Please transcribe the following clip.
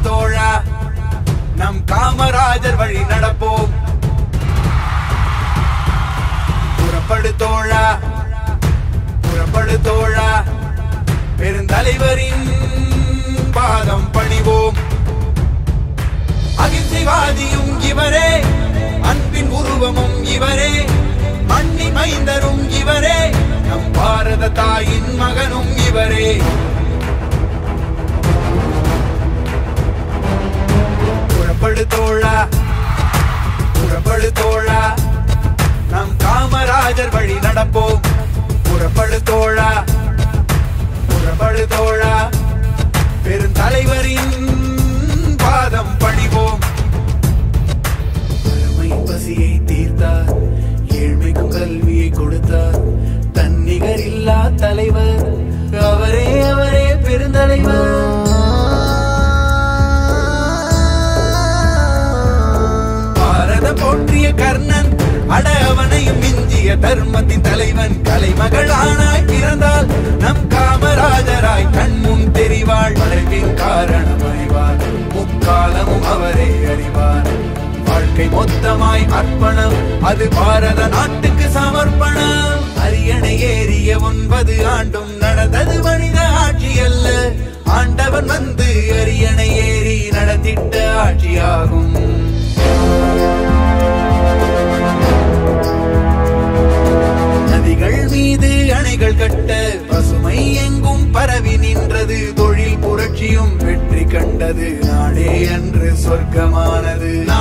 தோழா நம் காமராஜர் வழி நடப்போம் புறப்படு தோழா புறப்படு தோழா பெருந்தலைவரின் பாதம் பணிவோம் அகிம்சைவாதியும் இவரே அன்பின் உருவமும் இவரே மண்ணி மைந்தரும் இவரே நம் பாரத தாயின் மகனும் இவரே புறப்படு தோழா புறப்படு தோழா நம் காமராஜர் வழி நடப்போம் புறப்படு தோழா புறப்படு தோழா பெருந்தலைவரின் பாதம் பணிவோம் வறுமை பசியை தீர்த்தார் ஏழ்மைக்கும் கல்வியை கொடுத்தார் தன்னிகர் இல்லா தலைவர் அவரே அவரே பெருந்தலைவர் பாரத போற்றிய கர்ணன் அட அவனையும் மிஞ்சிய தர்மத்தின் தலைவன் கலைமகளானாய் பிறந்தால் நம் காமராஜராய் கண்முன் தெரிவாள் மறைவின் காரணம் அறிவார் முக்காலமும் அவரே அறிவார் வாழ்க்கை மொத்தமாய் அர்ப்பணம் அது பாரத நாட்டுக்கு சமர்ப்பணம் அரியணை ஏறிய ஒன்பது ஆண்டும் நடந்தது மனித ஆட்சி அல்ல ஆண்டவன் வந்து அரியணை ஏறி நடத்திட்ட ஆட்சியாகும் நதிகள் மீது அணைகள் கட்ட பசுமை எங்கும் பரவி நின்றது தொழில் புரட்சியும் வெற்றி கண்டது நாடே அன்று சொர்க்கமானது